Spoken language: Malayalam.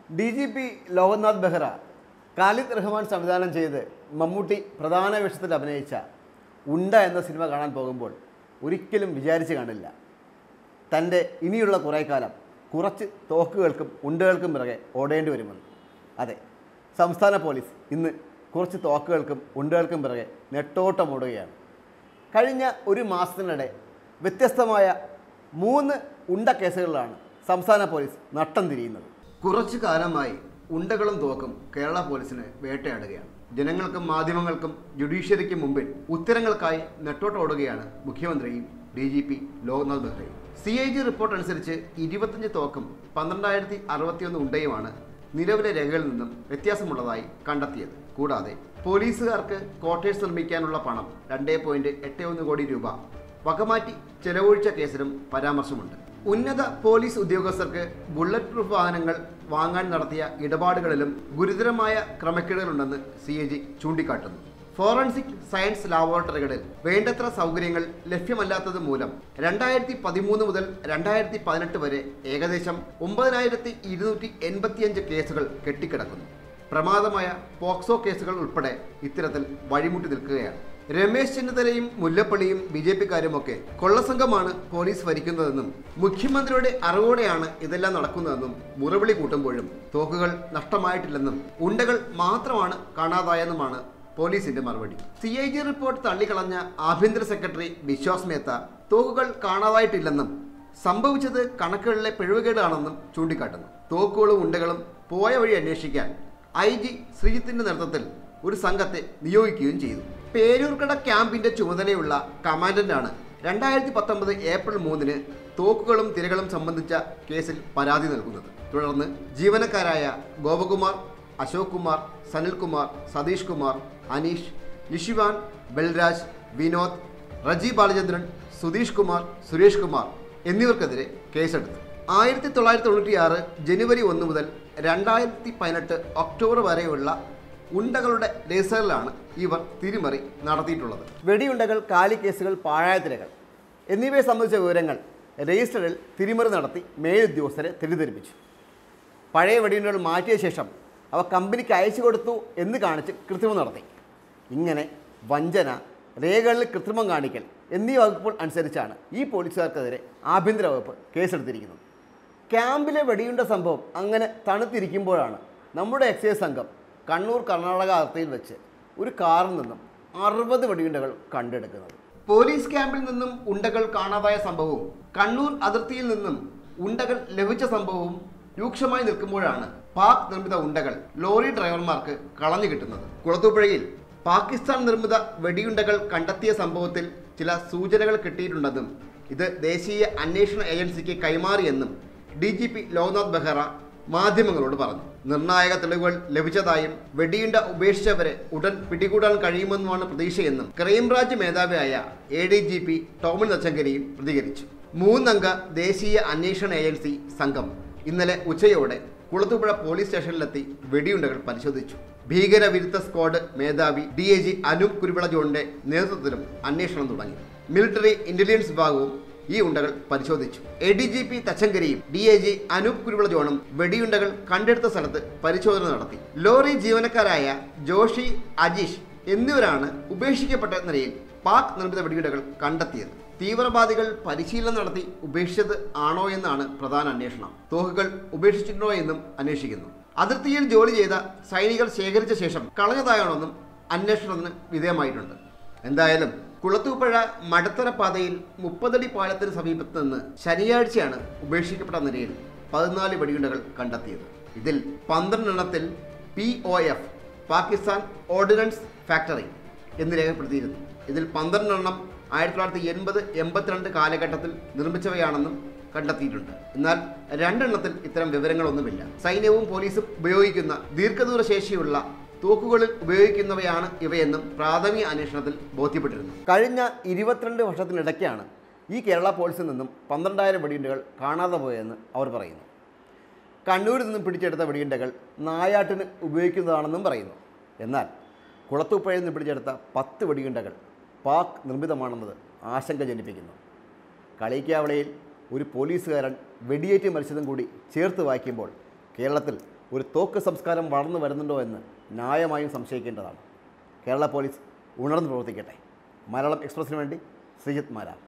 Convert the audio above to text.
D G P Loknath Behera Khalid Rahman സംവിധാനം ചെയ്ത് മമ്മൂട്ടി പ്രധാന വേഷത്തിൽ അഭിനയിച്ച ഉണ്ട എന്ന സിനിമ കാണാൻ പോകുമ്പോൾ ഒരിക്കലും വിചാരിച്ച് കാണില്ല തൻ്റെ ഇനിയുള്ള കുറേ കാലം കുറച്ച് തോക്കുകൾക്കും ഉണ്ടകൾക്കും പിറകെ ഓടേണ്ടി വരുമെന്ന് അതെ സംസ്ഥാന പോലീസ് ഇന്ന് കുറച്ച് തോക്കുകൾക്കും ഉണ്ടകൾക്കും പിറകെ നെട്ടോട്ടം ഓടുകയാണ് കഴിഞ്ഞ ഒരു മാസത്തിനിടെ വ്യത്യസ്തമായ മൂന്ന് ഉണ്ട കേസുകളിലാണ് സംസ്ഥാന പോലീസ് നട്ടം തിരിയുന്നത് കുറച്ചു കാലമായി ഉണ്ടകളും തോക്കും കേരള പോലീസിനെ വേട്ടയാടുകയാണ് ജനങ്ങൾക്കും മാധ്യമങ്ങൾക്കും ജുഡീഷ്യറിക്കും മുമ്പിൽ ഉത്തരങ്ങൾക്കായി നെട്ടോട്ടോടുകയാണ് മുഖ്യമന്ത്രിയും ഡി ജി പി ലോക്നാഥ് ബെഹ്റയും സി ഐ ജി റിപ്പോർട്ട് അനുസരിച്ച് ഇരുപത്തഞ്ച് തോക്കും പന്ത്രണ്ടായിരത്തി അറുപത്തിയൊന്ന് ഉണ്ടയുമാണ് നിലവിലെ രേഖകളിൽ നിന്നും വ്യത്യാസമുള്ളതായി കണ്ടെത്തിയത് കൂടാതെ പോലീസുകാർക്ക് ക്വാർട്ടേഴ്സ് നിർമ്മിക്കാനുള്ള പണം രണ്ടേ പോയിന്റ് എട്ട് ഒന്ന് കോടി രൂപ വകമാറ്റി ചെലവഴിച്ച കേസിലും പരാമർശമുണ്ട് ഉന്നത പോലീസ് ഉദ്യോഗസ്ഥർക്ക് ബുള്ളറ്റ് പ്രൂഫ് വാഹനങ്ങൾ വാങ്ങാൻ നടത്തിയ ഇടപാടുകളിലും ഗുരുതരമായ ക്രമക്കേടുകളുണ്ടെന്ന് സി എ ജി ചൂണ്ടിക്കാട്ടുന്നു ഫോറൻസിക് സയൻസ് ലാബോറട്ടറികളിൽ വേണ്ടത്ര സൗകര്യങ്ങൾ ലഭ്യമല്ലാത്തത് മൂലം രണ്ടായിരത്തി പതിമൂന്ന് മുതൽ രണ്ടായിരത്തി പതിനെട്ട് വരെ ഏകദേശം ഒമ്പതിനായിരത്തി ഇരുന്നൂറ്റി എൺപത്തിയഞ്ച് കേസുകൾ കെട്ടിക്കിടക്കുന്നു പ്രമാദമായ പോക്സോ കേസുകൾ ഉൾപ്പെടെ ഇത്തരത്തിൽ വഴിമുട്ടി നിൽക്കുകയാണ് രമേശ് ചെന്നിത്തലയും മുല്ലപ്പള്ളിയും ബി ജെ പിക്കാരുമൊക്കെ കൊള്ളസംഘമാണ് പോലീസ് ഭരിക്കുന്നതെന്നും മുഖ്യമന്ത്രിയുടെ അറിവോടെയാണ് ഇതെല്ലാം നടക്കുന്നതെന്നും മുറവിളി കൂട്ടുമ്പോഴും തോക്കുകൾ നഷ്ടമായിട്ടില്ലെന്നും ഉണ്ടകൾ മാത്രമാണ് കാണാതായെന്നുമാണ് പോലീസിന്റെ മറുപടി സി ഐ ജി റിപ്പോർട്ട് തള്ളിക്കളഞ്ഞ ആഭ്യന്തര സെക്രട്ടറി വിശ്വാസ് മേത്ത തോക്കുകൾ കാണാതായിട്ടില്ലെന്നും സംഭവിച്ചത് കണക്കുകളിലെ പിഴവുകേടാണെന്നും ചൂണ്ടിക്കാട്ടുന്നു തോക്കുകളും ഉണ്ടകളും പോയ വഴി അന്വേഷിക്കാൻ ഐ ജി ശ്രീജിത്തിന്റെ നേതൃത്വത്തിൽ ഒരു സംഘത്തെ നിയോഗിക്കുകയും ചെയ്തു പേരൂർക്കട ക്യാമ്പിന്റെ ചുമതലയുള്ള കമാൻഡന്റാണ് രണ്ടായിരത്തി പത്തൊമ്പത് ഏപ്രിൽ മൂന്നിന് തോക്കുകളും തിരകളും സംബന്ധിച്ച കേസിൽ പരാതി നൽകുന്നത് തുടർന്ന് ജീവനക്കാരായ ഗോപകുമാർ അശോക് കുമാർ സനിൽകുമാർ സതീഷ് കുമാർ അനീഷ് ലിഷിവാൻ ബൽരാജ് വിനോദ് റജി ബാലചന്ദ്രൻ സുധീഷ് കുമാർ സുരേഷ് കുമാർ എന്നിവർക്കെതിരെ കേസെടുത്തു ആയിരത്തി തൊള്ളായിരത്തി തൊണ്ണൂറ്റിയാറ് ജനുവരി ഒന്ന് മുതൽ രണ്ടായിരത്തി പതിനെട്ട് ഒക്ടോബർ വരെയുള്ള ഉണ്ടകളുടെ രജിസ്റ്ററിലാണ് ഇവർ തിരിമറി നടത്തിയിട്ടുള്ളത് വെടിയുണ്ടകൾ കാലിക്കേസുകൾ പാഴായ തിരകൾ എന്നിവയെ സംബന്ധിച്ച വിവരങ്ങൾ രജിസ്റ്ററിൽ തിരിമറി നടത്തി മേലുദ്യോഗസ്ഥരെ തെറ്റിദ്ധരിപ്പിച്ചു പഴയ വെടിയുണ്ടകൾ മാറ്റിയ ശേഷം അവ കമ്പനിക്ക് അയച്ചു കൊടുത്തു എന്ന് കാണിച്ച് കൃത്രിമം നടത്തി ഇങ്ങനെ വഞ്ചന രേഖകളിൽ കൃത്രിമം കാണിക്കൽ എന്നീ വകുപ്പുകൾ അനുസരിച്ചാണ് ഈ പോലീസുകാർക്കെതിരെ ആഭ്യന്തര വകുപ്പ് കേസെടുത്തിരിക്കുന്നത് ക്യാമ്പിലെ വെടിയുണ്ട സംഭവം അങ്ങനെ തണുത്തിരിക്കുമ്പോഴാണ് നമ്മുടെ എക്സൈസ് സംഘം കണ്ണൂർ കർണാടക അതിർത്തിയിൽ വെച്ച് ഒരു കാറിൽ നിന്നും അറുപത് വെടിയുണ്ടകൾ കണ്ടെടുക്കുന്നത് പോലീസ് ക്യാമ്പിൽ നിന്നും ഉണ്ടകൾ കാണാതായ സംഭവവും കണ്ണൂർ അതിർത്തിയിൽ നിന്നും ഉണ്ടകൾ ലഭിച്ച സംഭവവും രൂക്ഷമായി നിൽക്കുമ്പോഴാണ് പാക് നിർമ്മിത ഉണ്ടകൾ ലോറി ഡ്രൈവർമാർക്ക് കളഞ്ഞു കിട്ടുന്നത് കുളത്തൂപ്പുഴയിൽ പാകിസ്ഥാൻ നിർമ്മിത വെടിയുണ്ടകൾ കണ്ടെത്തിയ സംഭവത്തിൽ ചില സൂചനകൾ കിട്ടിയിട്ടുണ്ടെന്നും ഇത് ദേശീയ അന്വേഷണ ഏജൻസിക്ക് കൈമാറിയെന്നും D G P Loknath Behera മാധ്യമങ്ങളോട് പറഞ്ഞു നിർണായക തെളിവുകൾ ലഭിച്ചതായും വെടിയുണ്ട ഉപേക്ഷിച്ചവരെ ഉടൻ പിടികൂടാൻ കഴിയുമെന്നുമാണ് പ്രതീക്ഷയെന്നും ക്രൈംബ്രാഞ്ച് മേധാവിയായ A D G P Tomin നച്ചങ്കരിയും പ്രതികരിച്ചു മൂന്നംഗ ദേശീയ അന്വേഷണ ഏജൻസി സംഘം ഇന്നലെ ഉച്ചയോടെ കുളത്തുപുഴ പോലീസ് സ്റ്റേഷനിലെത്തി വെടിയുണ്ടകൾ പരിശോധിച്ചു ഭീകരവിരുദ്ധ സ്ക്വാഡ് മേധാവി D I G Anoop Kuruvilla ജോണിന്റെ നേതൃത്വത്തിലും അന്വേഷണം തുടങ്ങി മിലിറ്ററി ഇന്റലിജൻസ് വിഭാഗവും ഈ ഉണ്ടകൾ പരിശോധിച്ചു എ ഡി ജി പി തച്ചങ്കരിയും D I G Anoop Kuruvilla ജോണും വെടിയുണ്ടകൾ കണ്ടെടുത്ത സ്ഥലത്ത് പരിശോധന നടത്തി ലോറി ജീവനക്കാരായ ജോഷി അജീഷ് എന്നിവരാണ് ഉപേക്ഷിക്കപ്പെട്ട നിലയിൽ പാക് നിർമ്മിത വെടിയുണ്ടകൾ കണ്ടെത്തിയത് തീവ്രവാദികൾ പരിശീലനം നടത്തി ഉപേക്ഷിച്ചത് ആണോ എന്നാണ് പ്രധാന അന്വേഷണം തോക്കുകൾ ഉപേക്ഷിച്ചിട്ടുണ്ടോ എന്നും അന്വേഷിക്കുന്നു അതിർത്തിയിൽ ജോലി ചെയ്ത സൈനികർ ശേഖരിച്ച ശേഷം കളഞ്ഞതായാണെന്നും അന്വേഷണത്തിന് വിധേയമായിട്ടുണ്ട് എന്തായാലും കുളത്തൂപ്പുഴ മടത്തറ പാതയിൽ മുപ്പതടി പാലത്തിന് സമീപത്ത് നിന്ന് ശനിയാഴ്ചയാണ് ഉപേക്ഷിക്കപ്പെട്ട നിലയിൽ പതിനാല് വെടിയുണ്ടകൾ കണ്ടെത്തിയത് ഇതിൽ പന്ത്രണ്ടെണ്ണത്തിൽ P O F Pakistan ordnance factory എന്ന് രേഖപ്പെടുത്തിയിരുന്നു ഇതിൽ പന്ത്രണ്ടെണ്ണം ആയിരത്തി തൊള്ളായിരത്തി എൺപത് എൺപത്തിരണ്ട് കാലഘട്ടത്തിൽ നിർമ്മിച്ചവയാണെന്നും കണ്ടെത്തിയിട്ടുണ്ട് എന്നാൽ രണ്ടെണ്ണത്തിൽ ഇത്തരം വിവരങ്ങളൊന്നുമില്ല സൈന്യവും പോലീസും ഉപയോഗിക്കുന്ന ദീർഘദൂര ശേഷിയുള്ള തോക്കുകളിൽ ഉപയോഗിക്കുന്നവയാണ് ഇവയെന്നും പ്രാഥമിക അന്വേഷണത്തിൽ ബോധ്യപ്പെട്ടിരുന്നു കഴിഞ്ഞ ഇരുപത്തിരണ്ട് വർഷത്തിനിടയ്ക്കാണ് ഈ കേരള പോലീസിൽ നിന്നും പന്ത്രണ്ടായിരം വെടിയുണ്ടകൾ കാണാതെ പോയെന്ന് അവർ പറയുന്നു കണ്ണൂരിൽ നിന്നും പിടിച്ചെടുത്ത വെടിയുണ്ടകൾ നായാട്ടിന് ഉപയോഗിക്കുന്നതാണെന്നും പറയുന്നു എന്നാൽ കുളത്തൂപ്പുഴയിൽ നിന്ന് പിടിച്ചെടുത്ത പത്ത് വെടിയുണ്ടകൾ പാക് നിർമ്മിതമാണെന്നത് ആശങ്ക ജനിപ്പിക്കുന്നു കളിക്കാവളയിൽ ഒരു പോലീസുകാരൻ വെടിയേറ്റ് മരിച്ചതും കൂടി ചേർത്ത് വായിക്കുമ്പോൾ കേരളത്തിൽ ഒരു തോക്ക് സംസ്കാരം വളർന്നു വരുന്നുണ്ടോ എന്ന് ന്യായമായും സംശയിക്കേണ്ടതാണ് കേരള പോലീസ് ഉണർന്നു പ്രവർത്തിക്കട്ടെ മലയാളം എക്സ്പ്രസിന് വേണ്ടി ശ്രീജിത്ത് മാരാർ